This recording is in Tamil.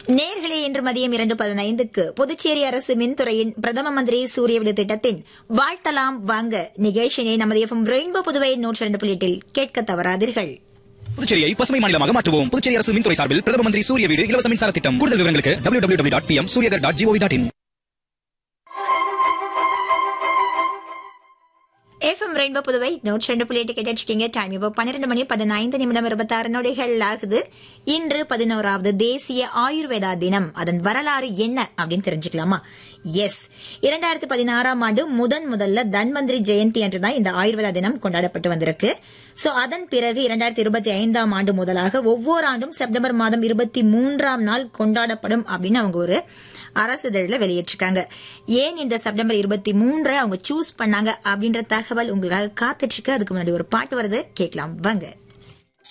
நேர்களே இன்று மதியம் இரண்டு பதினைந்துக்கு புதுச்சேரி அரசு மின்துறையின் பிரதம மந்திரி சூரிய விடு திட்டத்தின் வாழ்த்தலாம் வாங்க நிகழ்ச்சியை நமது எஃப்எம் ரெயின்போ புதுவை நூற்றி ரெண்டு புள்ளி எட்டில் கேட்க தவறாதீர்கள் புதுச்சேரியை பசுமை மாநிலமாக மாற்றுவோம் புதுச்சேரி அரசு மின்துறை சார்பில் பிரதம மந்திரி சூரிய வீடு இலவச மின்சார திட்டம் கூடுதல் விவரங்களுக்கு W W dot P M Suryaghar dot GOV dot in FM rainbow Puduvai நூற்றி ரெண்டு புள்ளி எட்டு கேட்டிருக்கீங்க டைம் இப்போ பன்னிரெண்டு மணி பதினைந்து நிமிடம் இருபத்தாறு நொடிகள் ஆகுது இன்று பதினோராவது தேசிய ஆயுர்வேதா தினம் அதன் வரலாறு என்ன அப்படின்னு தெரிஞ்சுக்கலாமா எஸ் இரண்டாயிரத்தி பதினாறாம் ஆண்டு முதன் முதல்ல தன்வந்திரி ஜெயந்தி அன்று தான் இந்த ஆயுர்வேதா தினம் கொண்டாடப்பட்டு வந்திருக்கு சோ அதன் பிறகு இரண்டாயிரத்தி இருபத்தி ஐந்தாம் ஆண்டு முதலாக ஒவ்வொரு ஆண்டும் செப்டம்பர் மாதம் இருபத்தி மூன்றாம் நாள் கொண்டாடப்படும் அப்படின்னு அவங்க ஒரு அரசு இதழில் வெளியிட்டிருக்காங்க ஏன் இந்த செப்டம்பர் இருபத்தி மூன்றை அவங்க சூஸ் பண்ணாங்க அப்படின்ற தகவல் உங்களுக்காக காத்துட்டு இருக்கு அதுக்கு முன்னாடி ஒரு பாட்டு வருது கேட்கலாம் வாங்க